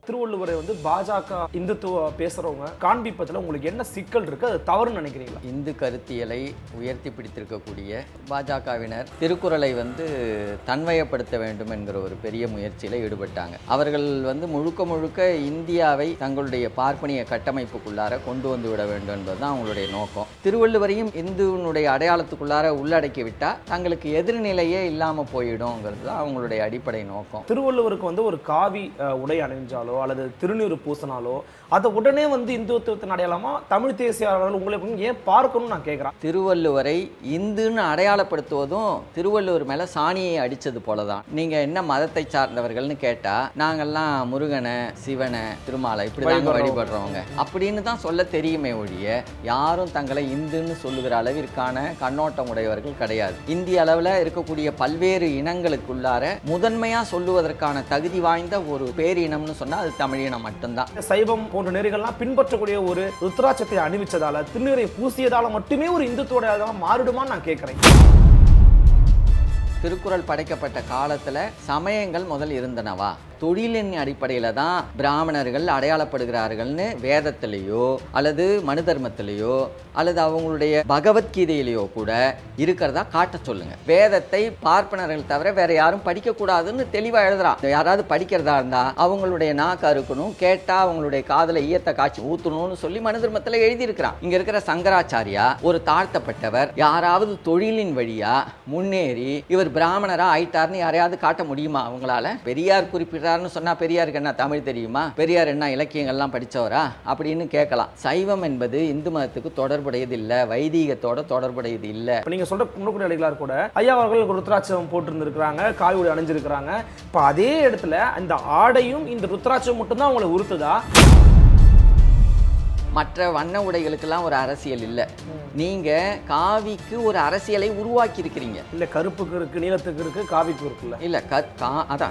திருவள்ளுவரை வந்து பாஜக இந்துத்துவ பேசுறவங்க காண்பிப்பதுல உங்களுக்கு என்ன சிக்கல் இருக்கு அது தவறுன்னு நினைக்கிறீங்களா இந்து கருத்தியலை உயர்த்தி பிடித்திருக்கக்கூடிய பாஜகவினர் திருக்குறளை வந்து தன்வயப்படுத்த வேண்டும் என்கிற ஒரு பெரிய முயற்சியில் ஈடுபட்டாங்க அவர்கள் வந்து முழுக்க முழுக்க இந்தியாவை தங்களுடைய பார்ப்பனிய கட்டமைப்புக்குள்ளார கொண்டு வந்து விட வேண்டும் என்பதுதான் அவங்களுடைய நோக்கம் திருவள்ளுவரையும் இந்துவனுடைய அடையாளத்துக்குள்ளார உள்ளடக்கி விட்டா தங்களுக்கு எதிர்நிலையே இல்லாமல் போயிடும்ங்கிறது தான் அவங்களுடைய அடிப்படை நோக்கம் திருவள்ளுவருக்கு வந்து ஒரு காவி அஹ், உடை அணிஞ்சாலோ அல்லது திருநீறு பூசினாலோ அதை உடனே வந்து இந்துத்துவத்தின் அடையாளமா தமிழ் தேசியவாளர்கள் உங்களை வந்து ஏன் பார்க்கணும்னு நான் கேட்குறேன் திருவள்ளுவரை இந்துன்னு அடையாளப்படுத்துவதும் திருவள்ளுவர் மேல சாணியை அடிச்சது போல தான் நீங்க என்ன மதத்தை சார்ந்தவர்கள்னு கேட்டா நாங்கெல்லாம் முருகனை சிவனை திருமாலை இப்படி தாங்க வழிபடுறவங்க அப்படின்னு தான் சொல்ல தெரியுமே ஒழிய யாரும் தங்களை இந்துன்னு சொல்லுகிற அளவிற்கான கண்ணோட்டம் உடையவர்கள் கிடையாது இந்திய அளவில் இருக்கக்கூடிய பல்வேறு இனங்களுக்குள்ளார முதன்மையா சொல்லுவதற்கான தகுதி வாய்ந்த ஒரு பேரினம்னு சொன்னா அது தமிழினம் மட்டும்தான் சைவம் போன்ற நெறிகள்லாம் பின்பற்றக்கூடிய ஒரு ருத்ராட்சத்தை அணிவிச்சதால திருநீரை பூசியதால மட்டுமே ஒரு இந்துத்துவ அடையாளமா மாறிடுமான்னு நான் கேட்குறேன் திருக்குறள் படைக்கப்பட்ட காலத்துல சமயங்கள் முதல் இருந்தனவா தொழிலின் அடிப்படையில் தான் பிராமணர்கள் அடையாளப்படுகிறார்கள்னு வேதத்திலேயோ அல்லது மனு தர்மத்திலேயோ அல்லது அவங்களுடைய பகவத்கீதையிலேயோ கூட இருக்கிறதா காட்ட சொல்லுங்க வேதத்தை பார்ப்பனர்கள் தவிர வேற யாரும் படிக்கக்கூடாதுன்னு தெளிவா எழுதுறான் யாராவது படிக்கிறதா இருந்தா அவங்களுடைய நாக்கு அறுக்கணும் கேட்டா அவங்களுடைய காதுல ஈயத்தை காய்ச்சி ஊத்தணும்னு சொல்லி மனு தர்மத்தில் எழுதியிருக்கிறான் இங்க இருக்கிற சங்கராச்சாரியா ஒரு தாழ்த்தப்பட்டவர் யாராவது தொழிலின் வழியா முன்னேறி இவர் பிராமணரா ஆயிட்டார்னு யாரையாவது காட்ட முடியுமா அவங்களால பெரியார் குறிப்பிட்டார்னு சொன்னா பெரியாருக்கு என்ன தமிழ் தெரியுமா பெரியார் என்ன இலக்கியங்கள்லாம் படிச்சவரா அப்படின்னு கேட்கலாம் சைவம் என்பது இந்து மதத்துக்கு தொடர்புடையது இல்ல வைதீகத்தோட தொடர்புடையது இல்ல இப்போ நீங்க சொல்ற குன்றக்குடி அடிகளார் கூட ஐயா அவர்கள் ருத்ராட்சம் போட்டிருந்திருக்கிறாங்க காவி உடை அணிஞ்சிருக்கிறாங்க இப்போ அதே இடத்துல இந்த ஆடையும் இந்த ருத்ராட்சம் மட்டும்தான் அவங்களை உறுத்துதா மற்ற வண்ண உடைகளுக்கெல்லாம் ஒரு அரசியல் இல்ல நீங்க காவிக்கு ஒரு அரசியலை உருவாக்கி இருக்கிறீங்க இல்ல கருப்புக்கு இருக்கு நீலத்துக்கு இருக்கு காவிக்கு இருக்குல்ல இல்ல க கா அதான்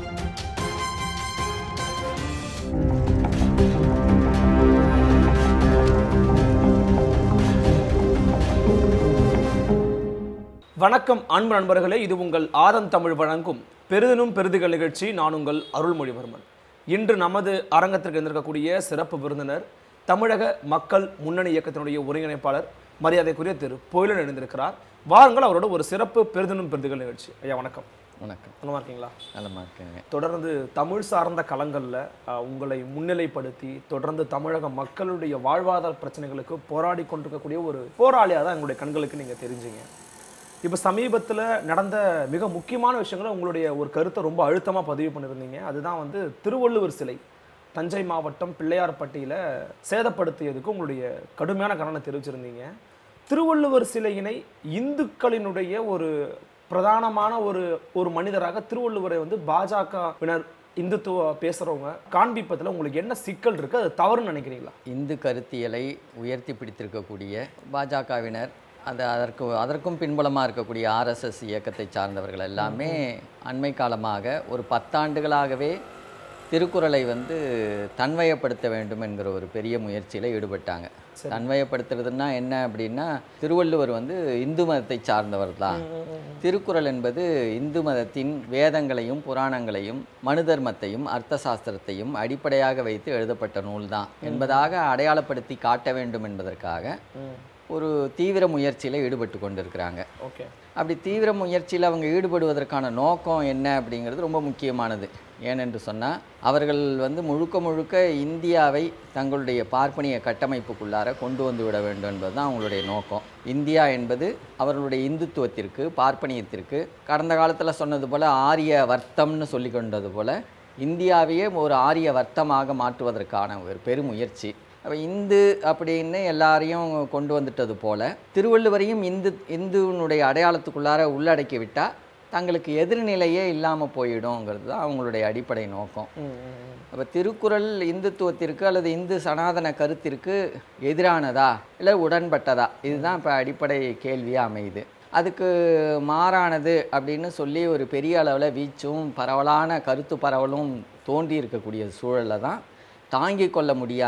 வணக்கம் அன்பு நண்பர்களே இது உங்கள் ஆதன் தமிழ் வழங்கும் பெரிதனும் பெரிதுகள் நிகழ்ச்சி நான் உங்கள் அருள்மொழிவர்மன் இன்று நமது அரங்கத்திற்கு இருந்திருக்கக்கூடிய சிறப்பு விருந்தினர் தமிழக மக்கள் முன்னணி இயக்கத்தினுடைய ஒருங்கிணைப்பாளர் மரியாதைக்குரிய திரு பொயிலன் எழுந்திருக்கிறார் வாருங்கள் அவரோட ஒரு சிறப்பு பெரிதனும் பெரிதுகள் நிகழ்ச்சி ஐயா வணக்கம் வணக்கம் நல்லா இருக்கீங்களா நலமா இருக்கேங்க தொடர்ந்து தமிழ் சார்ந்த களங்களில் அஹ், உங்களை முன்னிலைப்படுத்தி தொடர்ந்து தமிழக மக்களுடைய வாழ்வாதார பிரச்சனைகளுக்கு போராடி கொண்டிருக்கக்கூடிய ஒரு போராளியாக தான் எங்களுடைய கண்களுக்கு நீங்கள் தெரிஞ்சீங்க இப்போ சமீபத்தில் நடந்த மிக முக்கியமான விஷயங்களை உங்களுடைய ஒரு கருத்தை ரொம்ப அழுத்தமாக பதிவு பண்ணியிருந்தீங்க அதுதான் வந்து திருவள்ளுவர் சிலை தஞ்சை மாவட்டம் பிள்ளையார்பட்டியில் சேதப்படுத்தியதுக்கு உங்களுடைய கடுமையான கவனம் தெரிவிச்சிருந்தீங்க திருவள்ளுவர் சிலையினை இந்துக்களினுடைய ஒரு பிரதானமான ஒரு ஒரு மனிதராக திருவள்ளுவரை வந்து பாஜகவினர் இந்துத்துவ பேசுறவங்க காண்பிப்பதுல உங்களுக்கு என்ன சிக்கல் இருக்கு அது தவறுன்னு நினைக்கிறீங்களா இந்து கருத்தியலை உயர்த்தி பிடித்திருக்கக்கூடிய பாஜகவினர் அது அதற்கு அதற்கும் பின்புலமாக இருக்கக்கூடிய ஆர்எஸ்எஸ் இயக்கத்தை சார்ந்தவர்கள் எல்லாமே அண்மை காலமாக ஒரு பத்தாண்டுகளாகவே திருக்குறளை வந்து தன்வயப்படுத்த வேண்டும் என்கிற ஒரு பெரிய முயற்சியில் ஈடுபட்டாங்க தன்வயப்படுத்துறதுன்னா என்ன அப்படின்னா திருவள்ளுவர் வந்து இந்து மதத்தை சார்ந்தவர் தான் திருக்குறள் என்பது இந்து மதத்தின் வேதங்களையும் புராணங்களையும் மனு தர்மத்தையும் அர்த்த சாஸ்திரத்தையும் அடிப்படையாக வைத்து எழுதப்பட்ட நூல் தான் என்பதாக அடையாளப்படுத்தி காட்ட வேண்டும் என்பதற்காக ஒரு தீவிர முயற்சியில் ஈடுபட்டு கொண்டிருக்கிறாங்க ஓகே அப்படி தீவிர முயற்சியில் அவங்க ஈடுபடுவதற்கான நோக்கம் என்ன அப்படிங்கிறது ரொம்ப முக்கியமானது ஏனென்று சொன்னால் அவர்கள் வந்து முழுக்க முழுக்க இந்தியாவை தங்களுடைய பார்ப்பனிய கட்டமைப்புக்குள்ளார கொண்டு வந்து விட வேண்டும் என்பதுதான் அவங்களுடைய நோக்கம் இந்தியா என்பது அவர்களுடைய இந்துத்துவத்திற்கு பார்ப்பனியத்திற்கு கடந்த காலத்தில் சொன்னது போல் ஆரிய வர்த்தம்னு சொல்லி கொண்டது போல் இந்தியாவையே ஒரு ஆரிய வர்த்தமாக மாற்றுவதற்கான ஒரு பெருமுயற்சி அப்போ இந்து அப்படின்னு எல்லாரையும் கொண்டு வந்துட்டது போல திருவள்ளுவரையும் இந்து இந்துவனுடைய அடையாளத்துக்குள்ளார உள்ளடக்கி விட்டால் தங்களுக்கு எதிர்நிலையே இல்லாமல் போயிடும்ங்கிறது தான் அவங்களுடைய அடிப்படை நோக்கம் அப்போ திருக்குறள் இந்துத்துவத்திற்கு அல்லது இந்து சனாதன கருத்திற்கு எதிரானதா இல்லை உடன்பட்டதா இதுதான் இப்போ அடிப்படை கேள்வியாக அமையுது அதுக்கு மாறானது அப்படின்னு சொல்லி ஒரு பெரிய அளவில் வீச்சும் பரவலான கருத்து பரவலும் தோன்றி இருக்கக்கூடிய சூழலில் தான் தாங்கிக் கொள்ள முடியாமல்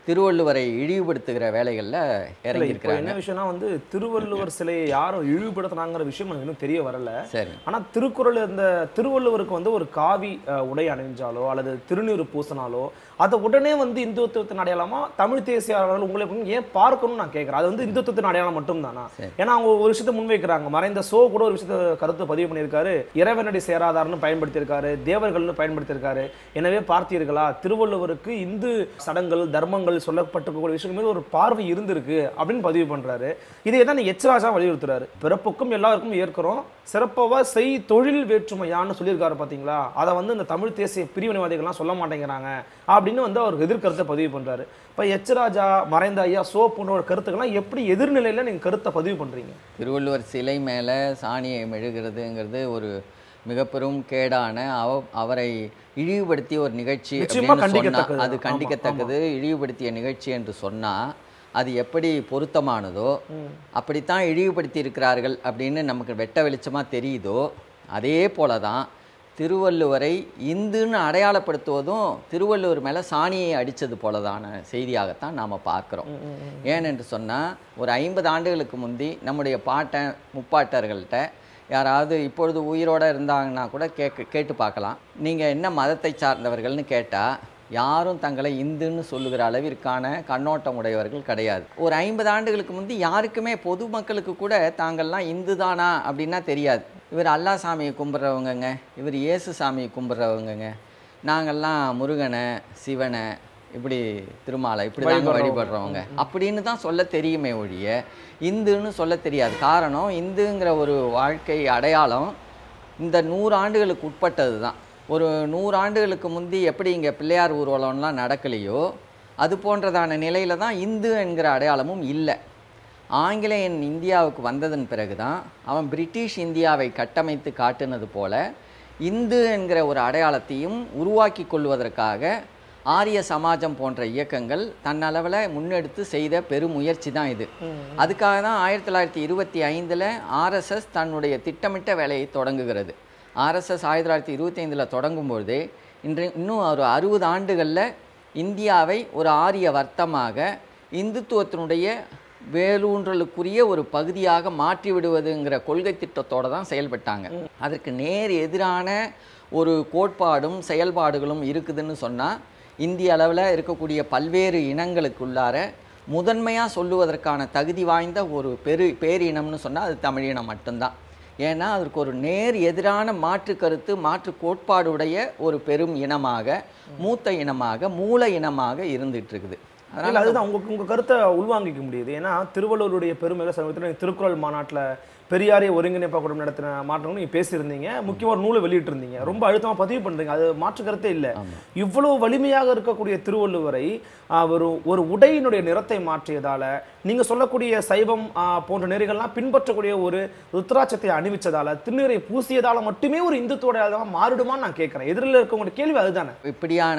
திருவள்ளுவரை இழிவுபடுத்துகிற வேலைகளில் இல்ல, இப்போ இறங்கியிருக்கிறாங்க என்ன விஷயம்னா வந்து திருவள்ளுவர் சிலையை யாரும் இழிவுபடுத்துனாங்கிற விஷயம் எனக்கு இன்னும் தெரிய வரல சரி ஆனா திருக்குறள் இந்த திருவள்ளுவருக்கு வந்து ஒரு காவி அஹ், உடை அணிஞ்சாலோ அல்லது திருநீறு பூசினாலோ அதை உடனே வந்து இந்துத்துவத்தின் அடையாளமா தமிழ் தேசியாளர்கள் உங்களை வந்து ஏன் பார்க்கணும்னு நான் கேட்கறேன் அது வந்து இந்துத்துவத்தின் அடையாளம் மட்டும் தானா சரி. ஏன்னா அவங்க ஒரு விஷயத்தை முன்வைக்கிறாங்க மறைந்த சோ கூட ஒரு விஷயத்தை கருத்து பதிவு பண்ணியிருக்காரு இறைவனடி சேராதார்னு பயன்படுத்தியிருக்காரு தேவர்கள்னு பயன்படுத்தியிருக்காரு எனவே பார்த்தீர்களா திருவள்ளுவருக்கு இந்து சடங்குகள் தர்மங்கள் சொல்லப்பட்டிருக்கக்கூடிய விஷயம் மீது ஒரு பார்வை இருந்திருக்கு அப்படின்னு பதிவு பண்றாரு இதை தான் எச்ராஜா வலியுறுத்துறாரு பிறப்புக்கும் எல்லாருக்கும் ஏற்கிறோம் சிறப்பாக செய் தொழில் வேற்றுமையான்னு சொல்லியிருக்காரு பாத்தீங்களா அதை வந்து இந்த தமிழ் தேசிய பிரிவினைவாதிகள்லாம் சொல்ல மாட்டேங்கிறாங்க அப்படின்னு வந்து அவர் எதிர்கருத்தை பதிவு பண்றாரு இப்போ எச்ராஜா மறைந்த ஐயா சோ போன்ற கருத்துக்கள்லாம் எப்படி எதிர்நிலையில நீங்க கருத்தை பதிவு பண்றீங்க திருவள்ளுவர் சிலை மேலே சாணியை மெழுகிறதுங்கிறது ஒரு மிக பெரும் கேடான அவ அவரை இழிவுபடுத்திய ஒரு நிகழ்ச்சி நிச்சயமா அப்படின்னு சொன்னா கண்டிக்கத்தக்கது. அது ஆமா, கண்டிக்கத்தக்கது இழிவுபடுத்திய நிகழ்ச்சி என்று சொன்னா அது எப்படி பொருத்தமானதோ அப்படித்தான் இழிவுபடுத்தி இருக்கிறார்கள் அப்படின்னு நமக்கு வெட்ட வெளிச்சமா தெரியுதோ அதே போல தான் திருவள்ளுவரை இந்துன்னு அடையாளப்படுத்துவதும் திருவள்ளுவர் மேலே சாணியை அடித்தது போலதான செய்தியாகத்தான் நாம் பார்க்குறோம் ஏனென்று சொன்னால் ஒரு ஐம்பது ஆண்டுகளுக்கு முந்தி நம்முடைய பாட்டன் முப்பாட்டர்கள்ட்ட யாராவது இப்பொழுது உயிரோட இருந்தாங்கன்னா கூட கேட்க கேட்டு பார்க்கலாம் நீங்கள் என்ன மதத்தை சார்ந்தவர்கள்னு கேட்டால் யாரும் தங்களை இந்துன்னு சொல்லுகிற அளவிற்கான கண்ணோட்டம் உடையவர்கள் கிடையாது ஒரு ஐம்பது ஆண்டுகளுக்கு முந்தி யாருக்குமே பொதுமக்களுக்கு கூட தாங்கள்லாம் இந்து தானா அப்படின்னா தெரியாது இவர் அல்லா சாமியை கும்பிட்றவங்கங்க இவர் இயேசு சாமியை கும்பிட்றவங்கங்க நாங்கள்லாம் முருகனை சிவனை இப்படி திருமாலை இப்படி தாங்க வழிபடுறவங்க. வழிபடுறவங்க அப்படின்னு தான் சொல்ல தெரியுமே ஒழிய இந்துன்னு சொல்ல தெரியாது காரணம் இந்துங்கிற ஒரு வாழ்க்கை அடையாளம் இந்த நூறு ஆண்டுகளுக்கு உட்பட்டது தான் ஒரு நூறு ஆண்டுகளுக்கு முந்தி எப்படி இங்கே பிள்ளையார் ஊர்வலம்லாம் நடக்கலையோ அது போன்றதான நிலையில தான் இந்து என்கிற அடையாளமும் இல்லை ஆங்கிலேயன் இந்தியாவுக்கு வந்ததன் பிறகு தான் அவன் பிரிட்டிஷ் இந்தியாவை கட்டமைத்து காட்டுனது போல இந்து என்கிற ஒரு அடையாளத்தையும் உருவாக்கி கொள்வதற்காக ஆரிய சமாஜம் போன்ற இயக்கங்கள் தன்னளவில் முன்னெடுத்து செய்த பெருமுயற்சி தான் இது அதுக்காக தான் ஆயிரத்தி தொள்ளாயிரத்தி இருபத்தி ஐந்தில் ஆர்எஸ்எஸ் தன்னுடைய திட்டமிட்ட வேலையை தொடங்குகிறது ஆர்எஸ்எஸ் ஆயிரத்தி தொள்ளாயிரத்தி இருபத்தி ஐந்தில் தொடங்கும்பொழுதே இன்று இன்னும் ஒரு அறுபது ஆண்டுகளில் இந்தியாவை ஒரு ஆரிய வர்த்தமாக இந்துத்துவத்தினுடைய வேரூன்றலுக்குரிய ஒரு பகுதியாக மாற்றி விடுவதுங்கிற கொள்கை திட்டத்தோட தான் செயல்பட்டாங்க அதற்கு நேர் எதிரான ஒரு கோட்பாடும் செயல்பாடுகளும் இருக்குதுன்னு சொன்னால் இந்திய அளவில் இருக்கக்கூடிய பல்வேறு இனங்களுக்குள்ளார முதன்மையாக சொல்லுவதற்கான தகுதி வாய்ந்த ஒரு பெரு பேரினம்னு சொன்னால் அது தமிழினம் மட்டும்தான் ஏன்னா அதற்கு ஒரு நேர் எதிரான மாற்று கருத்து மாற்று கோட்பாடுடைய ஒரு பெரும் இனமாக மூத்த இனமாக மூல இனமாக இருந்துட்டு இருக்குது இல்ல அதனால அதுதான் உங்க உங்க கருத்தை உள்வாங்கிக்க முடியுது ஏன்னா திருவள்ளுவருடைய பெருமையில சமீபத்தில் திருக்குறள் மாநாட்டுல பெரியாரை ஒருங்கிணைப்பா கூட நடத்தின மாற்றங்கள் நீங்க பேசியிருந்தீங்க முக்கியமா ஒரு நூலை வெளியிட்டு இருந்தீங்க ரொம்ப அழுத்தமா பதிவு பண்றீங்க அது மாற்று கருத்தே இல்ல இவ்வளவு வலிமையாக இருக்கக்கூடிய திருவள்ளுவரை ஆஹ், ஒரு ஒரு உடையினுடைய நிறத்தை மாற்றியதால நீங்க சொல்லக்கூடிய சைவம் ஆஹ், போன்ற நெறிகள்லாம் பின்பற்றக்கூடிய ஒரு ருத்ராட்சத்தை அணிவிச்சதால திருநீரை பூசியதால மட்டுமே ஒரு இந்துத்துவ மாறிடுமான்னு நான் கேட்கறேன் எதிரில் இருக்கவங்களுடைய கேள்வி அதுதானே இப்படியான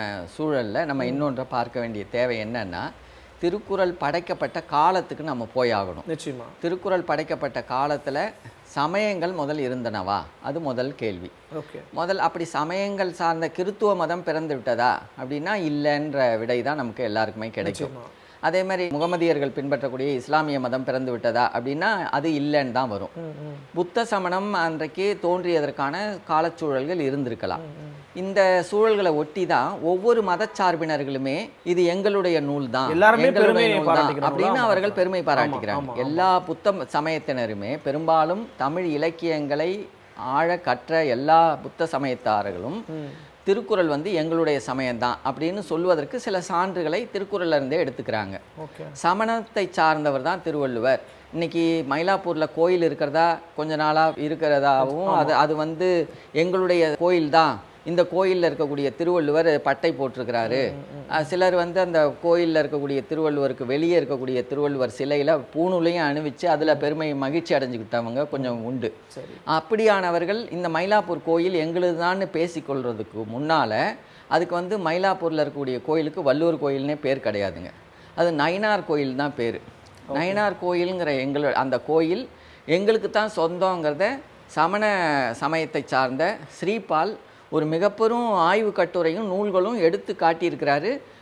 சூழல்ல நம்ம இன்னொன்றை பார்க்க வேண்டிய தேவை என்னன்னா திருக்குறள் படைக்கப்பட்ட காலத்துக்கு நம்ம போயாகணும் நிச்சயமா திருக்குறள் படைக்கப்பட்ட காலத்துல சமயங்கள் முதல் இருந்தனவா அது முதல் கேள்வி ஓகே முதல் அப்படி சமயங்கள் சார்ந்த கிறித்துவ மதம் பிறந்து விட்டதா அப்படின்னா இல்லைன்ற விடை தான் நமக்கு எல்லாருக்குமே கிடைக்கும் நிச்சயமா. அதே மாதிரி முகமதியர்கள் பின்பற்றக்கூடிய இஸ்லாமிய மதம் பிறந்து விட்டதா அப்படின்னா அது இல்லைன்னு தான் வரும் ம், ம். புத்த சமணம் அன்றைக்கு தோன்றியதற்கான காலச்சூழல்கள் இருந்திருக்கலாம் இந்த சூழல்களை ஒட்டி தான் ஒவ்வொரு மதச்சார்பினர்களுமே இது எங்களுடைய நூல் தான் எல்லாருமே எங்களுடைய பெருமையை நூல் தான் பாராட்டிக்கிறாங்களா? அப்படின்னு ஆமா. அவர்கள் பெருமை ஆமா, பாராட்டுகிறாங்க ஆமா. எல்லா புத்த சமயத்தினருமே பெரும்பாலும் தமிழ் இலக்கியங்களை ஆழ கற்ற எல்லா புத்த சமயத்தார்களும் திருக்குறள் வந்து எங்களுடைய சமயம்தான் அப்படின்னு சொல்வதற்கு சில சான்றுகளை திருக்குறள்ல இருந்தே எடுத்துக்கிறாங்க ஓகே சமணத்தை சார்ந்தவர் தான் திருவள்ளுவர் இன்னைக்கு மயிலாப்பூர்ல கோயில் இருக்கிறதா கொஞ்ச நாளா இருக்கிறதாவும் அது அது வந்து எங்களுடைய கோயில் தான் இந்த கோயில்ல இருக்கக்கூடிய திருவள்ளுவர் பட்டை போட்டிருக்கிறாரு அஹ் சிலர் வந்து அந்த கோயில்ல இருக்கக்கூடிய திருவள்ளுவருக்கு வெளியே இருக்கக்கூடிய திருவள்ளுவர் சிலையில பூணூலையும் அணிவிச்சு அதுல பெருமை மகிழ்ச்சி அடைஞ்சுக்கிட்டவங்க கொஞ்சம் உண்டு சரி அப்படியானவர்கள் இந்த மயிலாப்பூர் கோயில் எங்களுதுதான்னு பேசிக்கொள்றதுக்கு முன்னால அதுக்கு வந்து மயிலாப்பூர்ல இருக்கக்கூடிய கோயிலுக்கு வள்ளுவர் கோயில்னே பேர் கிடையாதுங்க அது நயினார் கோயில் தான் பேர் நயினார் கோயிலுங்கிற எங்களோட அந்த கோயில் எங்களுக்கு தான் சொந்தங்கிறத சமண சமயத்தை சார்ந்த ஸ்ரீபால் ஒரு மிகப்பெரும் ஆய்வு கட்டுரையும் நூல்களும் எடுத்து காட்டியிருக்கிறாரு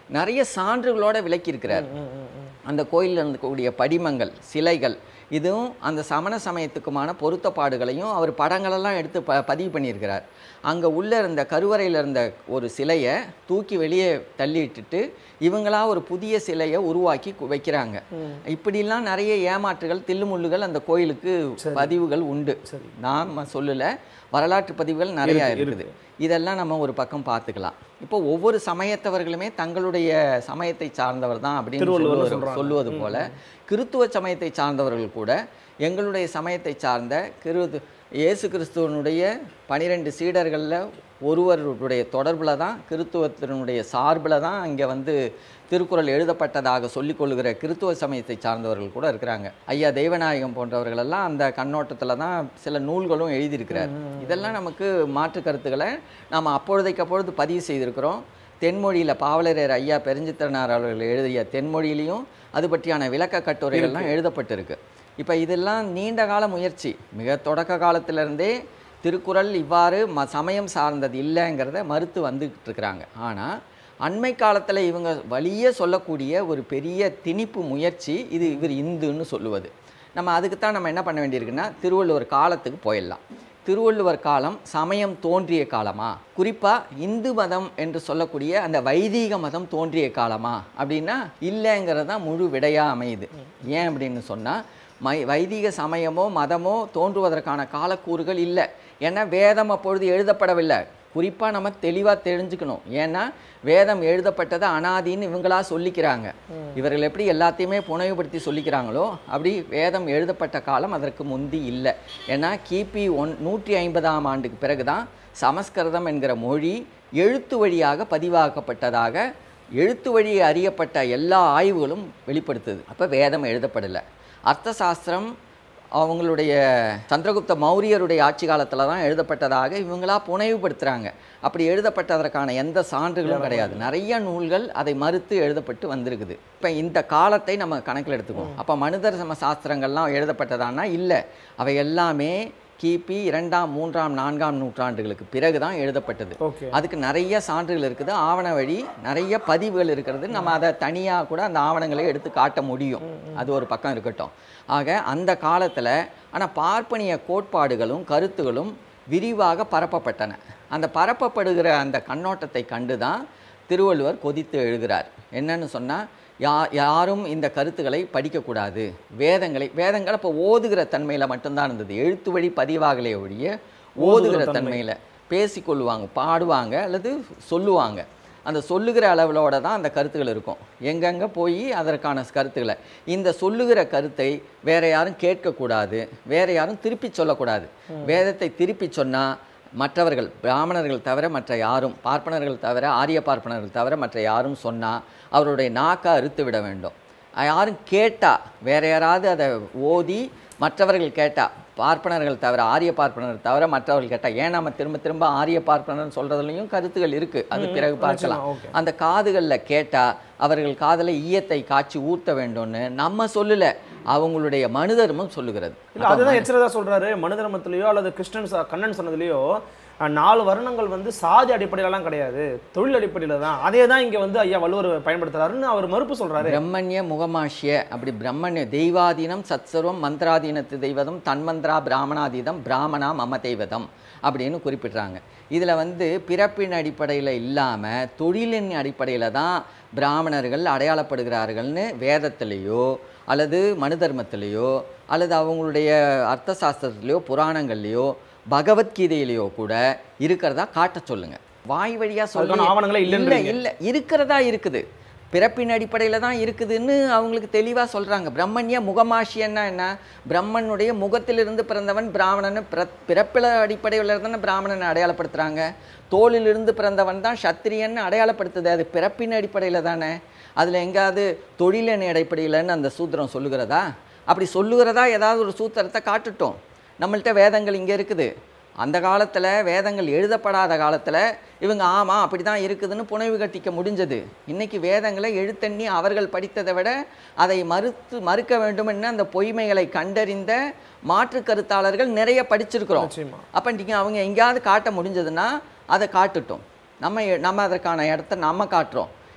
நிறைய சான்றுகளோட விளக்கியிருக்கிறார் ம், ம், ம். அந்த கோயிலில் இருக்கக்கூடிய படிமங்கள் சிலைகள் இதுவும் அந்த சமண சமயத்துக்குமான பொருத்தப்பாடுகளையும் அவர் படங்களெல்லாம் எடுத்து ப பதிவு பண்ணியிருக்கிறார் அங்கே உள்ளே இருந்த கருவறையில் இருந்த ஒரு சிலையை தூக்கி வெளியே தள்ளிட்டுட்டு இவங்களா ஒரு புதிய சிலையை உருவாக்கி கு- வைக்கிறாங்க இப்படிலாம் நிறைய ஏமாற்றுகள் தில்லுமுள்ளுகள் அந்த கோயிலுக்கு பதிவுகள் உண்டு சரி. நாம சொல்லல வரலாற்று பதிவுகள் நிறையா இருக்குது இதெல்லாம் நம்ம ஒரு பக்கம் பார்த்துக்கலாம் இப்போ ஒவ்வொரு சமயத்தவர்களுமே தங்களுடைய சமயத்தை சார்ந்தவர் தான் அப்படின்னு திருவள்ளுவர்னு சொல்லுவது சொல்றாங்க. சொல்லுவது போல கிறித்துவ சமயத்தை சார்ந்தவர்கள் கூட எங்களுடைய சமயத்தை சார்ந்த கிரு இயேசு கிறிஸ்துவனுடைய பனிரெண்டு சீடர்களில் ஒருவருடைய தொடர்பில் தான் கிறித்துவத்தினுடைய சார்பில் தான் இங்கே வந்து திருக்குறள் எழுதப்பட்டதாக சொல்லிக் கொள்ளுகிற கிறித்துவ சமயத்தை சார்ந்தவர்கள் கூட இருக்கிறாங்க ஐயா தெய்வநாயகம் போன்றவர்களெல்லாம் அந்த கண்ணோட்டத்தில் தான் சில நூல்களும் எழுதியிருக்கிறார் இதெல்லாம் நமக்கு மாற்று கருத்துக்களை நாம் அப்பொழுதைக்கு அப்பொழுது பதிவு செய்திருக்கிறோம் தென்மொழியில் பாவலரர் ஐயா பெருஞ்சித்திரனார் அவர்கள் எழுதிய தென்மொழியிலையும் அது பற்றியான விளக்க கட்டுரைகள்லாம் எழுதப்பட்டிருக்கு இப்போ இதெல்லாம் நீண்ட கால முயற்சி மிக தொடக்க காலத்திலிருந்தே திருக்குறள் இவ்வாறு ம சமயம் சார்ந்தது இல்லைங்கிறத மறுத்து வந்துக்கிட்டு இருக்கிறாங்க ஆனால் அண்மை காலத்தில் இவங்க வழியே சொல்லக்கூடிய ஒரு பெரிய திணிப்பு முயற்சி இது இவர் இந்துன்னு சொல்லுவது நம்ம அதுக்குத்தான் நம்ம என்ன பண்ண வேண்டியிருக்குன்னா திருவள்ளுவர் காலத்துக்கு போயிடலாம் திருவள்ளுவர் காலம் சமயம் தோன்றிய காலமா குறிப்பா இந்து மதம் என்று சொல்லக்கூடிய அந்த வைதீக மதம் தோன்றிய காலமா அப்படின்னா இல்லைங்கிறது தான் முழு விடையா அமையுது ஏன் அப்படின்னு சொன்னா மை வைதிக சமயமோ மதமோ தோன்றுவதற்கான காலக்கூறுகள் இல்லை ஏன்னா வேதம் அப்பொழுது எழுதப்படவில்லை குறிப்பாக நம்ம தெளிவாக தெரிஞ்சுக்கணும் ஏன்னா வேதம் எழுதப்பட்டது அனாதின்னு இவங்களா சொல்லிக்கிறாங்க இவர்கள் எப்படி எல்லாத்தையுமே புனைவுபடுத்தி சொல்லிக்கிறாங்களோ அப்படி வேதம் எழுதப்பட்ட காலம் அதற்கு முந்தி இல்லை ஏன்னா கிபி ஒன் நூற்றி ஐம்பதாம் ஆண்டுக்கு பிறகு தான் சமஸ்கிருதம் என்கிற மொழி எழுத்து வழியாக பதிவாக்கப்பட்டதாக எழுத்து வழி அறியப்பட்ட எல்லா ஆய்வுகளும் வெளிப்படுத்துது அப்போ வேதம் எழுதப்படலை அர்த்த சாஸ்திரம் அவங்களுடைய சந்திரகுப்த மௌரியருடைய ஆட்சி காலத்தில் தான் எழுதப்பட்டதாக இவங்களா புனைவுபடுத்துகிறாங்க அப்படி எழுதப்பட்டதற்கான எந்த சான்றுகளும் கிடையாது நிறைய நூல்கள் அதை மறுத்து எழுதப்பட்டு வந்திருக்குது இப்போ இந்த காலத்தை நம்ம கணக்கில் எடுத்துக்குவோம் அப்போ மனுதர் சம சாஸ்திரங்கள்லாம் எழுதப்பட்டதானா இல்லை அவை எல்லாமே கிபி இரண்டாம் மூன்றாம் நான்காம் நூற்றாண்டுகளுக்கு பிறகு தான் எழுதப்பட்டது ஓகே அதுக்கு நிறைய சான்றுகள் இருக்குது ஆவண வழி நிறைய பதிவுகள் இருக்கிறது நம்ம அதை தனியாக கூட அந்த ஆவணங்களை எடுத்து காட்ட முடியும் அது ஒரு பக்கம் இருக்கட்டும் ஆக அந்த காலத்தில் ஆனால் பார்ப்பனிய கோட்பாடுகளும் கருத்துகளும் விரிவாக பரப்பப்பட்டன அந்த பரப்பப்படுகிற அந்த கண்ணோட்டத்தை கண்டு தான் திருவள்ளுவர் கொதித்து எழுகிறார் என்னன்னு சொன்னால் யா யாரும் இந்த கருத்துக்களை படிக்கக்கூடாது வேதங்களை வேதங்கள் அப்போ ஓதுகிற தன்மையில் மட்டும்தான் இருந்தது எழுத்து வழி பதிவாகலே ஒழிய ஓதுகிற தன்மையில் பேசிக்கொள்வாங்க பாடுவாங்க அல்லது சொல்லுவாங்க அந்த சொல்லுகிற அளவிலோட தான் அந்த கருத்துக்கள் இருக்கும் எங்கெங்கே போய் அதற்கான கருத்துக்களை இந்த சொல்லுகிற கருத்தை வேற யாரும் கேட்கக்கூடாது வேற யாரும் திருப்பி சொல்லக்கூடாது வேதத்தை திருப்பி சொன்னால் மற்றவர்கள் பிராமணர்கள் தவிர மற்ற யாரும் பார்ப்பனர்கள் தவிர ஆரிய பார்ப்பனர்கள் தவிர மற்ற யாரும் சொன்னால் அவருடைய நாக்கை அறுத்து விட வேண்டும் யாரும் கேட்டா வேற யாராவது அதை ஓதி மற்றவர்கள் கேட்டா பார்ப்பனர்கள் தவிர ஆரிய பார்ப்பனர்கள் தவிர மற்றவர்கள் கேட்டா ஏன் நம்ம திரும்ப திரும்ப ஆரிய பார்ப்பனர் சொல்றதுலயும் கருத்துகள் இருக்கு அது பிறகு பார்க்கலாம் ஓகே அந்த காதுகளில் கேட்டா அவர்கள் காதல ஈயத்தை காய்ச்சி ஊத்த வேண்டும்னு நம்ம சொல்லல அவங்களுடைய மனுதர்மம் சொல்லுகிறது இல்ல அதுதான் எச்சரதா சொல்றாரு மனு தர்மத்திலயோ அல்லது கிருஷ்ணன் ச- கண்ணன் சொன்னதுலயோ அஹ், நாலு வருணங்கள் வந்து சாதி அடிப்படையிலலாம் கிடையாது தொழில் அடிப்படையில தான் அதே தான் இங்க வந்து ஐயா வள்ளுவர் பயன்படுத்துறாருன்னு அவர் மறுப்பு சொல்றாரு பிரம்மண்ய முகமாஷ்ய அப்படி பிரம்மண்ய தெய்வாதீனம் சத்சர்வம் மந்திராதீனத்து தெய்வதம் தன்மந்திரா பிராமணாதீதம் பிராமணா மம தெய்வதம் அப்படின்னு குறிப்பிட்றாங்க இதில் வந்து பிறப்பின் அடிப்படையில் இல்லாமல் தொழிலின் அடிப்படையில் தான் பிராமணர்கள் அடையாளப்படுகிறார்கள்னு வேதத்திலேயோ அல்லது மனு தர்மத்திலேயோ அல்லது அவங்களுடைய அர்த்த சாஸ்திரத்திலேயோ புராணங்கள்லையோ பகவத்கீதையிலையோ கூட இருக்கிறதா காட்ட சொல்லுங்க வாய் வழியா சொல்லி அதுக்கான ஆவணங்களே இல்ல இல்லைன்றீங்க. இல்ல இருக்கிறதா இருக்குது பிறப்பின் அடிப்படையில் தான் இருக்குதுன்னு அவங்களுக்கு தெளிவாக சொல்றாங்க பிரம்மண்ய முகமாஷியன்னா என்ன பிரம்மனுடைய முகத்திலிருந்து பிறந்தவன் பிராமணன் பிற பிறப்பில அடிப்படையில் தானே பிராமணனை அடையாளப்படுத்துறாங்க தோளிலிருந்து பிறந்தவன் தான் சத்திரியன்னு அடையாளப்படுத்துது அது பிறப்பின் அடிப்படையில் தானே அதில் எங்காவது தொழிலின் அடிப்படையிலன்னு அந்த சூத்திரம் சொல்லுகிறதா அப்படி சொல்லுகிறதா ஏதாவது ஒரு சூத்திரத்தை காட்டுட்டோம் நம்மள்ட்ட வேதங்கள் இங்கே இருக்குது அந்த காலத்தில் வேதங்கள் எழுதப்படாத காலத்தில் இவங்க ஆமாம் அப்படி தான் இருக்குதுன்னு புனைவு கட்டிக்க முடிஞ்சது இன்னைக்கு வேதங்களை எழுத்தண்ணி அவர்கள் படித்ததை விட அதை மறுத்து மறுக்க வேண்டும்னு அந்த பொய்மைகளை கண்டறிந்த மாற்று கருத்தாளர்கள் நிறைய படிச்சிருக்கிறோம் நிச்சயமா அப்போ நீங்கள் அவங்க எங்கேயாவது காட்ட முடிஞ்சதுன்னா அதை காட்டுட்டோம் நம்ம எ- நம்ம அதற்கான இடத்த நம்ம காட்டுறோம்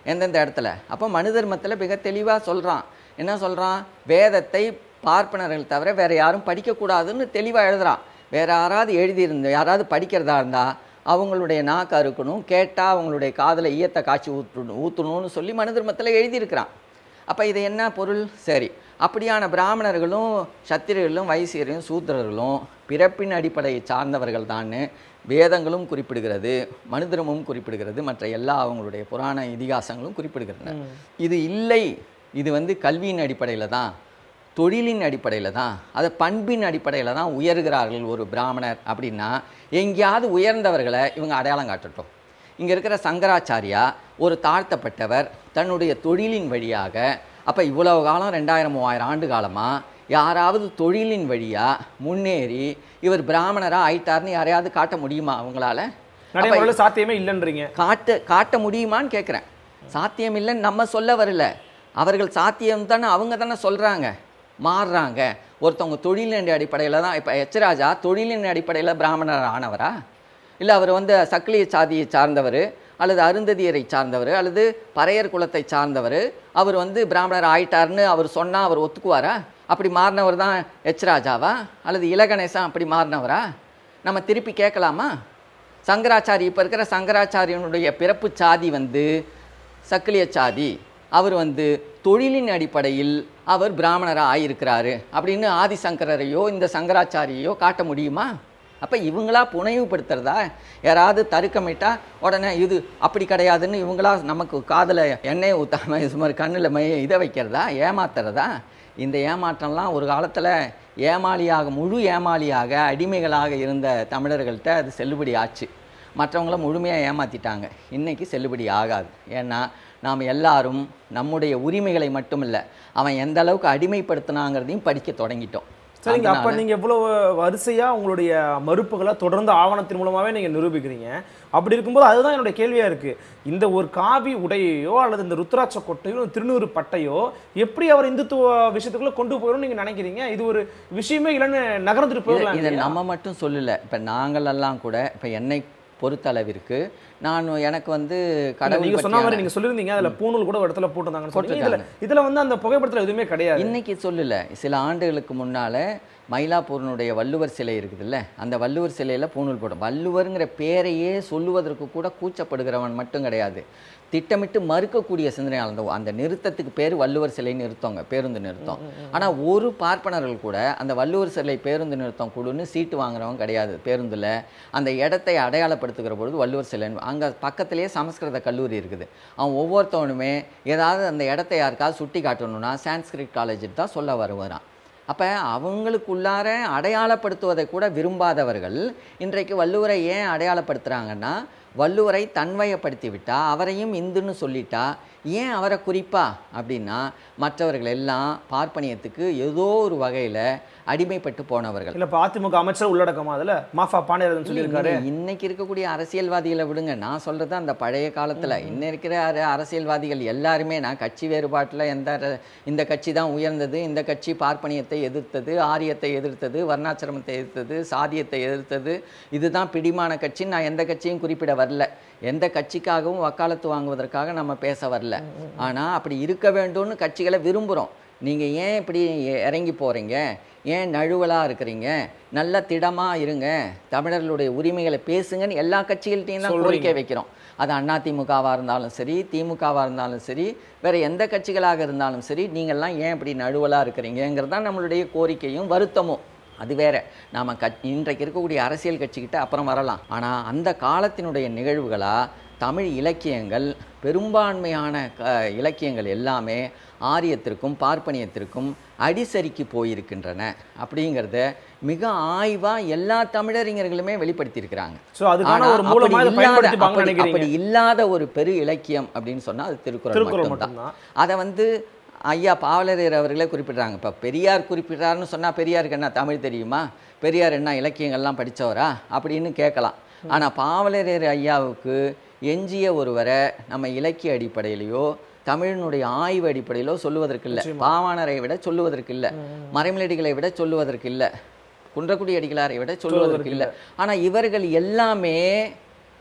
எந்தெந்த இடத்துல அப்போ மனு தர்மத்தில் மிக தெளிவாக சொல்கிறான் என்ன சொல்கிறான் வேதத்தை பார்ப்பனர்கள் தவிர வேற யாரும் படிக்கக்கூடாதுன்னு தெளிவாக எழுதுறான் வேற யாராவது எழுதியிருந்த யாராவது படிக்கிறதா இருந்தால் அவங்களுடைய நாக்கு அறுக்கணும் கேட்டால் அவங்களுடைய காதில் ஈயத்தை காய்ச்சி ஊற்றணும் ஊற்றணும்னு சொல்லி மனு தர்மத்தில் எழுதியிருக்கிறான் அப்போ இது என்ன பொருள் சரி அப்படியான பிராமணர்களும் சத்திரியர்களும் வைசியரும் சூத்திரர்களும் பிறப்பின் அடிப்படையை சார்ந்தவர்கள் தான் வேதங்களும் குறிப்பிடுகிறது மனுதர்மமும் குறிப்பிடுகிறது மற்ற எல்லா அவங்களுடைய புராண இதிகாசங்களும் குறிப்பிடுகின்றன இது இல்லை இது வந்து கல்வியின் அடிப்படையில் தான் தொழிலின் அடிப்படையில் தான் அது பண்பின் அடிப்படையில் தான் உயர்கிறார்கள் ஒரு பிராமணர் அப்படின்னா எங்கேயாவது உயர்ந்தவர்களை இவங்க அடையாளம் காட்டட்டும் இங்கே இருக்கிற சங்கராச்சாரியா ஒரு தாழ்த்தப்பட்டவர் தன்னுடைய தொழிலின் வழியாக அப்போ இவ்வளவு காலம் ரெண்டாயிரம் மூவாயிரம் ஆண்டு காலமாக யாராவது தொழிலின் வழியாக முன்னேறி இவர் பிராமணராக ஆயிட்டார்னு யாரையாவது காட்ட முடியுமா அவங்களால நடைமுறையில் சாத்தியமே இல்லைன்றீங்க காட்ட காட்ட முடியுமான்னு கேட்குறேன் சாத்தியம் இல்லைன்னு நம்ம சொல்ல வரல அவர்கள் சாத்தியம் தானே அவங்க தானே சொல்கிறாங்க மாறுறாங்க ஒருத்தவங்க தொழிலின் அடிப்படையில் தான் இப்போ எச்ராஜா தொழிலின் அடிப்படையில் பிராமணர் ஆனவரா இல்லை அவர் வந்து சக்கிலிய சாதியை சார்ந்தவர் அல்லது அருந்ததியரை சார்ந்தவர் அல்லது பறையர் குலத்தை சார்ந்தவர் அவர் வந்து பிராமணர் ஆயிட்டார்னு அவர் சொன்னால் அவர் ஒத்துக்குவாரா அப்படி மாறினவர் தான் எச்ராஜாவா அல்லது இலகணேசன் அப்படி மாறினவரா நம்ம திருப்பி கேட்கலாமா சங்கராச்சாரி இப்போ இருக்கிற சங்கராச்சாரியனுடைய பிறப்பு சாதி வந்து சக்கிலிய சாதி அவர் வந்து தொழிலின் அடிப்படையில் அவர் பிராமணராக ஆயிருக்கிறாரு அப்படின்னு ஆதிசங்கரரையோ இந்த சங்கராச்சாரியையோ காட்ட முடியுமா அப்போ இவங்களா புனைவுபடுத்துறதா யாராவது தருக்கமிட்டா உடனே இது அப்படி கிடையாதுன்னு இவங்களா நமக்கு காதில் எண்ணெயை ஊற்றாம இது மாதிரி கண்ணில் மை இதை வைக்கிறதா ஏமாத்துறதா இந்த ஏமாற்றம்லாம் ஒரு காலத்தில் ஏமாளியாக முழு ஏமாளியாக அடிமைகளாக இருந்த தமிழர்கள்ட்ட அது செல்லுபடி ஆச்சு மற்றவங்கள முழுமையாக ஏமாற்றிட்டாங்க இன்னைக்கு செல்லுபடி ஆகாது ஏன்னா நாம் எல்லாரும் நம்முடைய உரிமைகளை மட்டுமில்லை அவன் எந்த அளவுக்கு அடிமைப்படுத்தினாங்கிறதையும் படிக்க தொடங்கிட்டோம் சரிங்க அப்ப அதனால- நீங்க இவ்வளவு வரிசையா உங்களுடைய மறுப்புகளை தொடர்ந்து ஆவணத்தின் மூலமாவே நீங்க நிரூபிக்கிறீங்க அப்படி இருக்கும்போது அதுதான் என்னுடைய கேள்வியா இருக்கு இந்த ஒரு காவி உடையையோ அல்லது இந்த ருத்ராட்ச கொட்டையோ திருநூறு பட்டையோ எப்படி அவர் இந்துத்துவ விஷயத்துக்குள்ள கொண்டு போயிடும் நீங்க நினைக்கிறீங்க இது ஒரு விஷயமே இல்லைன்னு நகர்ந்துட்டு இதை போயிடலாம் இதை இல்லையா? நம்ம மட்டும் சொல்லல இப்போ நாங்களெல்லாம் கூட இப்போ என்னை பொறுத்தளவிற்கு நான் எனக்கு வந்து இல்ல, கடவுள் நீங்க சொன்ன மாதிரி பற்றியான- நீங்க சொல்லிருந்தீங்க அதுல பூணூல் கூட ஒரு இடத்துல போட்டிருந்தாங்கன்னு சொன்னீங்க. இதுல போட்டிருக்காங்க. இதுல வந்து அந்த புகைப்படத்துல எதுவுமே கிடையாது இன்னைக்கு சொல்லல சில ஆண்டுகளுக்கு முன்னால மயிலாப்பூரினுடைய வள்ளுவர் சிலை இருக்குதுல்ல அந்த வள்ளுவர் சிலையில பூணூல் போட்டோம் வள்ளுவருங்கிற பேரையே சொல்லுவதற்கு கூட கூச்சப்படுகிறவன் மட்டும் கிடையாது திட்டமிட்டு மறுக்கக்கூடிய சிந்தனையால் அந்த அந்த நிறுத்தத்துக்கு பேர் வள்ளுவர் சிலை நிறுத்தங்க பேருந்து நிறுத்தம் ஆனா ஒரு பார்ப்பனர்கள் கூட அந்த வள்ளுவர் சிலை பேருந்து நிறுத்தம் கொடுன்னு சீட்டு வாங்குறவங்க கிடையாது பேருந்துல அந்த இடத்தை அடையாளப்படுத்துகிற பொழுது வள்ளுவர் சிலை அங்க பக்கத்திலேயே சமஸ்கிருத கல்லூரி இருக்குது அவன் ஒவ்வொருத்தவனுமே ஏதாவது அந்த இடத்தை யாருக்காவது சுட்டி காட்டணும்னா சான்ஸ்கிரிட் காலேஜ் தான் சொல்ல வருவாரான் அப்போ அவங்களுக்குள்ளார அடையாளப்படுத்துவதை கூட விரும்பாதவர்கள் இன்றைக்கு வள்ளுவரை ஏன் அடையாளப்படுத்துகிறாங்கன்னா வள்ளுவரை தன்வயப்படுத்தி விட்டா அவரையும் இந்துன்னு சொல்லிட்டா ஏன் அவரை குறிப்பா அப்படின்னா மற்றவர்கள் எல்லாம் பார்ப்பனியத்துக்கு ஏதோ ஒரு வகையில் அடிமைப்பட்டு போனவர்கள் இல்ல இப்ப அதிமுக அமைச்சர் உள்ளடக்கமா அதுல மாஃபா பாண்டியராஜன் சொல்லியிருக்காரு நீங்க இன்னைக்கு இருக்கக்கூடிய அரசியல்வாதிகளை விடுங்க நான் சொல்றது அந்த பழைய காலத்துல இன்ன இருக்கிற அர- அரசியல்வாதிகள் எல்லாருமே நான் கட்சி வேறுபாட்டுல எந்த அர- இந்த கட்சி தான் உயர்ந்தது இந்த கட்சி பார்ப்பனியத்தை எதிர்த்தது ஆரியத்தை எதிர்த்தது வர்ணாசிரமத்தை எதிர்த்தது சாதியத்தை எதிர்த்தது இதுதான் பிடிமான கட்சி நான் எந்த கட்சியும் குறிப்பிட வரல எந்த கட்சிக்காகவும் வக்காலத்து வாங்குவதற்காக நம்ம பேச வரல ஆனா அப்படி இருக்க வேண்டும்னு கட்சிகளை விரும்புறோம் நீங்க ஏன் இப்படி இறங்கி போறீங்க ஏன் நழுவலா இருக்கிறீங்க நல்ல திடமா இருங்க தமிழர்களுடைய உரிமைகளை பேசுங்கன்னு எல்லா கட்சிகள்கிட்டையும் தான் கோரிக்கை வைக்கிறோம் அது அதிமுகவாக இருந்தாலும் சரி திமுகவாக இருந்தாலும் சரி வேற எந்த கட்சிகளாக இருந்தாலும் சரி நீங்கள்லாம் ஏன் இப்படி நழுவலா இருக்கிறீங்கிறது தான் நம்மளுடைய கோரிக்கையும் வருத்தமும் அது வேற நாம கட் இன்றைக்கு இருக்கக்கூடிய அரசியல் கட்சிக்கிட்ட அப்புறம் வரலாம் ஆனா அந்த காலத்தினுடைய நிகழ்வுகளா தமிழ் இலக்கியங்கள் பெரும்பான்மையான க இலக்கியங்கள் எல்லாமே ஆரியத்திற்கும் பார்ப்பனியத்திற்கும் அடிசரிக்கு போயிருக்கின்றன அப்படிங்கிறத மிக ஆய்வா எல்லா தமிழறிஞர்களுமே வெளிப்படுத்தியிருக்கிறாங்க சோ அதுக்கான ஆனா, ஒரு மூலமா அப்படி இதை இல்லாத- பயன்படுத்திப்பாங்கன்னு அப்படி- நினைக்கிறீங்க அப்படி இல்லாத ஒரு பெரு இலக்கியம் அப்படின்னு சொன்னா அது திருக்குறள் திருக்குறள் மட்டும்தான் மட்டும்தான் அதை வந்து ஐயா பாவலரேர் அவர்களே குறிப்பிடுறாங்க இப்போ பெரியார் குறிப்பிட்டாருன்னு சொன்னால் பெரியாருக்கு என்ன தமிழ் தெரியுமா பெரியார் என்ன இலக்கியங்கள்லாம் படிச்சவரா அப்படின்னு கேட்கலாம் ஆனால் பாவலரேர் ஐயாவுக்கு எஞ்சிய ஒருவரை நம்ம இலக்கிய அடிப்படையிலையோ தமிழினுடைய ஆய்வு அடிப்படையிலோ சொல்லுவதற்கு இல்லை பாவாணரை விட சொல்லுவதற்கு இல்லை மறைமலடிகளை விட சொல்லுவதற்கு இல்லை குன்றக்குடி அடிகளாரை விட சொல்லுவதற்கு இல்லை ஆனால் இவர்கள் எல்லாமே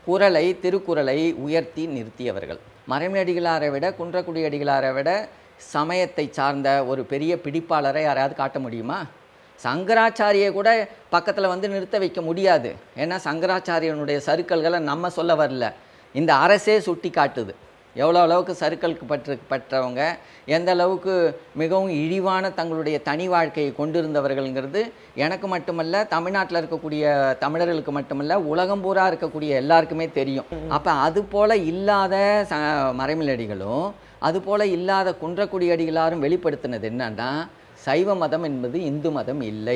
குரலை திருக்குறளை உயர்த்தி நிறுத்தியவர்கள் மறைமலடிகளாரை விட குன்றக்குடி அடிகளாரை விட சமயத்தை சார்ந்த ஒரு பெரிய பிடிப்பாளரை யாராவது காட்ட முடியுமா சங்கராச்சாரியை கூட பக்கத்தில் வந்து நிறுத்த வைக்க முடியாது ஏன்னா சங்கராச்சாரியனுடைய சருக்கல்களை நம்ம சொல்ல வரல இந்த அரசே சுட்டி காட்டுது எவ்வளோ அளவுக்கு சருக்களுக்கு பற்று பற்றவங்க எந்த அளவுக்கு மிகவும் இழிவான தங்களுடைய தனி வாழ்க்கையை கொண்டிருந்தவர்கள்ங்கிறது எனக்கு மட்டுமல்ல தமிழ்நாட்டில் இருக்கக்கூடிய தமிழர்களுக்கு மட்டுமல்ல உலகம் பூரா இருக்கக்கூடிய எல்லாருக்குமே தெரியும் அப்போ அது போல இல்லாத ச மறைமலடிகளும் அது போல இல்லாத குன்றக்குடி அடிகளாரும் வெளிப்படுத்தினது என்னன்னா சைவ மதம் என்பது இந்து மதம் இல்லை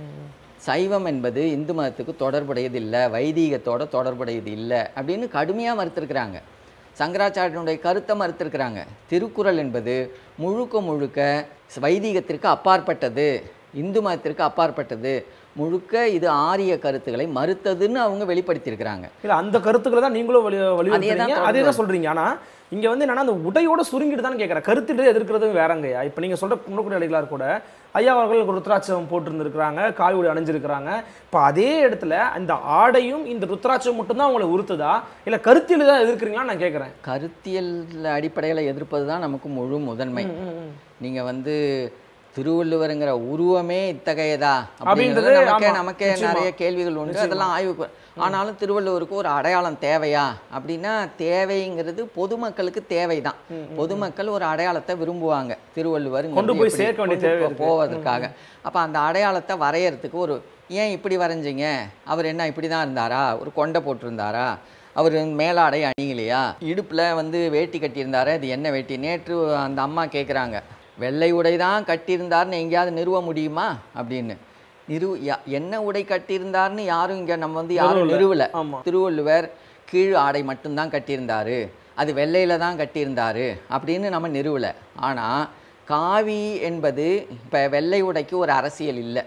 சைவம் என்பது இந்து மதத்துக்கு தொடர்புடையது இல்லை வைதீகத்தோட தொடர்புடையது இல்லை அப்படின்னு கடுமையாக மறுத்திருக்கிறாங்க சங்கராச்சாரியனுடைய கருத்தை மறுத்திருக்கிறாங்க திருக்குறள் என்பது முழுக்க முழுக்க வைதீகத்திற்கு அப்பாற்பட்டது இந்து மதத்திற்கு அப்பாற்பட்டது முழுக்க இது ஆரிய கருத்துக்களை மறுத்ததுன்னு அவங்க வெளிப்படுத்தியிருக்கிறாங்க இல்ல அந்த கருத்துக்களை தான் நீங்களும் வலி வலியுறுத்துறீங்க தொடர்ந்து அதே தான் சொல்றீங்க ஆனா இங்க வந்து என்னன்னா அந்த உடையோட சுருங்கிட்டு தான் கேட்கறேன் கருத்திட்டு எதிர்க்கிறது வேறங்கய்யா இப்ப நீங்க சொல்ற குன்னக்குடி அடிகளார் கூட ஐயா அவர்கள் ருத்ராட்சம் போட்டிருந்திருக்கிறாங்க காய் உடை அணிஞ்சிருக்கிறாங்க இப்ப அதே இடத்துல அந்த ஆடையும் இந்த ருத்ராட்சம் மட்டும்தான் உங்களை உறுத்துதா இல்ல கருத்தியல் தான் எதிர்க்கிறீங்களா நான் கேட்கறேன் கருத்தியல் அடிப்படையில் எதிர்ப்பது தான் நமக்கு முழு முதன்மை நீங்கள் வந்து திருவள்ளுவருங்கிற உருவமே இத்தகையதா அப்படின்றது அப்படின்றது நமக்கே ஆமா, நமக்கே நிச்சயமா. நிறைய கேள்விகள் உண்டு அதெல்லாம் ஆய்வு ஆனாலும் திருவள்ளுவருக்கு ஒரு அடையாளம் தேவையா அப்படின்னா தேவைங்கிறது பொதுமக்களுக்கு தேவைதான் பொதுமக்கள் ஒரு அடையாளத்தை விரும்புவாங்க திருவள்ளுவர் கொண்டு போய் சேர்க்க வேண்டிய தேவை இருக்கு. போவதற்காக அப்போ அந்த அடையாளத்தை வரையறதுக்கு ஒரு ஏன் இப்படி வரைஞ்சீங்க அவர் என்ன இப்படி தான் இருந்தாரா ஒரு கொண்டை போட்டிருந்தாரா அவர் மேலாடை அணியலையா இடுப்பில் வந்து வேட்டி கட்டியிருந்தாரு அது என்ன வேட்டி நேற்று அந்த அம்மா கேட்குறாங்க வெள்ளை உடை தான் கட்டியிருந்தார்னு எங்கேயாவது நிறுவ முடியுமா அப்படின்னு நிறு யா- என்ன உடை கட்டியிருந்தார்னு யாரும் இங்கே நம்ம வந்து யாரும் நிறுவல ஆமா திருவள்ளுவர் கீழ் ஆடை மட்டும்தான் கட்டியிருந்தாரு அது வெள்ளையில தான் கட்டியிருந்தாரு அப்படின்னு நம்ம நிறுவல ஆனால் காவி என்பது இப்போ வெள்ளை உடைக்கு ஒரு அரசியல் இல்லை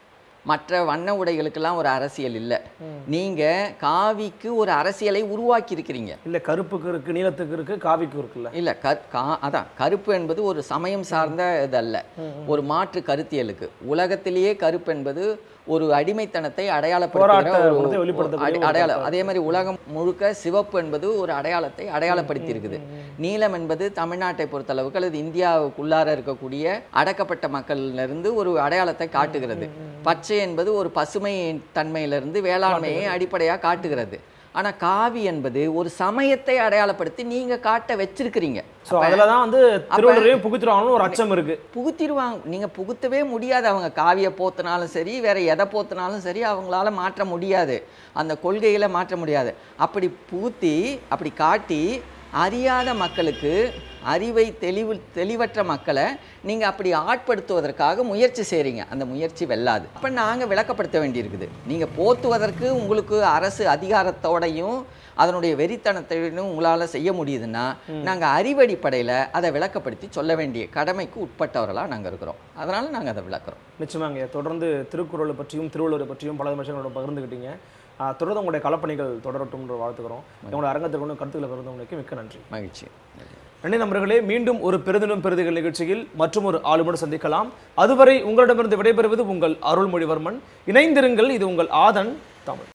மற்ற வண்ண உடைகளுக்கெல்லாம் ஒரு அரசியல் இல்லை நீங்கள் காவிக்கு ஒரு அரசியலை உருவாக்கி இருக்கிறீங்க இல்ல கருப்புக்கு இருக்கு நீலத்துக்கு இருக்கு காவிக்கு இருக்குல்ல இல்ல கற் கா அதான் கருப்பு என்பது ஒரு சமயம் சார்ந்த இதல்ல ஒரு மாற்று கருத்தியலுக்கு உலகத்திலேயே கருப்பு என்பது ஒரு அடிமைத்தனத்தை அடையாளப்படுத்துகிற போராட்ட ஒரு- குணத்தை ஒரு வெளிப்படுத்தக்கூடிய அடை- ஒரு அடையாளம் அதே மாதிரி உலகம் முழுக்க சிவப்பு என்பது ஒரு அடையாளத்தை அடையாளப்படுத்தி இருக்குது நீலம் என்பது தமிழ்நாட்டை பொறுத்தளவுக்கு அல்லது இந்தியாவுக்குள்ளார இருக்கக்கூடிய அடக்கப்பட்ட மக்கள்ல இருந்து ஒரு அடையாளத்தை காட்டுகிறது பச்சை என்பது ஒரு பசுமை தன்மையிலிருந்து வேளாண்மையை அடிப்படையாக காட்டுகிறது ஆனா காவி என்பது ஒரு சமயத்தை அடையாளப்படுத்தி நீங்க காட்ட வச்சிருக்கிறீங்க சோ அதுல தான் வந்து திருவள்ளுவரையும் புகுத்துருவாங்கன்னு ஒரு அச்சம் இருக்கு புகுத்திடுவாங்க நீங்க புகுத்தவே முடியாது அவங்க காவியை போத்தினாலும் சரி வேற எதை போத்தினாலும் சரி அவங்களால மாற்ற முடியாது அந்த கொள்கைகளை மாற்ற முடியாது அப்படி புகுத்தி அப்படி காட்டி அறியாத மக்களுக்கு அறிவை தெளிவு தெளிவற்ற மக்களை நீங்கள் அப்படி ஆட்படுத்துவதற்காக முயற்சி செய்கிறீங்க அந்த முயற்சி வெல்லாது அப்போ நாங்கள் விளக்கப்படுத்த வேண்டியிருக்குது நீங்கள் போத்துவதற்கு உங்களுக்கு அரசு அதிகாரத்தோடையும் அதனுடைய வெறித்தனத்தையும் உங்களால் செய்ய முடியுதுன்னா நாங்கள் அறிவடிப்படையில் அதை விளக்கப்படுத்தி சொல்ல வேண்டிய கடமைக்கு உட்பட்டவர்களாக நாங்கள் இருக்கிறோம் அதனால் நாங்கள் அதை விளக்குறோம் நிச்சயமாங்க தொடர்ந்து திருக்குறளை பற்றியும் திருவள்ளுவரை பற்றியும் பல விஷயங்களோட பகிர்ந்துக்கிட்டீங்க ஆஹ் தொடர்ந்து உங்களுடைய களப்பணிகள் தொடரட்டும்ன்ற வாழ்த்துக்கிறோம் உங்களோட அரங்கத்தில் கொண்டு கருத்துக்களை பகிர்ந்தவங்களுக்கு மிக்க நன்றி மகிழ்ச்சி நன்றி நண்பர்களே மீண்டும் ஒரு பெருதினம் பெருதிகள் நிகழ்ச்சியில் மற்றும் ஒரு ஆளுமுடன் சந்திக்கலாம் அதுவரை உங்களிடமிருந்து விடைபெறுவது உங்கள் அருள்மொழிவர்மன் இணைந்திருங்கள் இது உங்கள் ஆதன் தமிழ்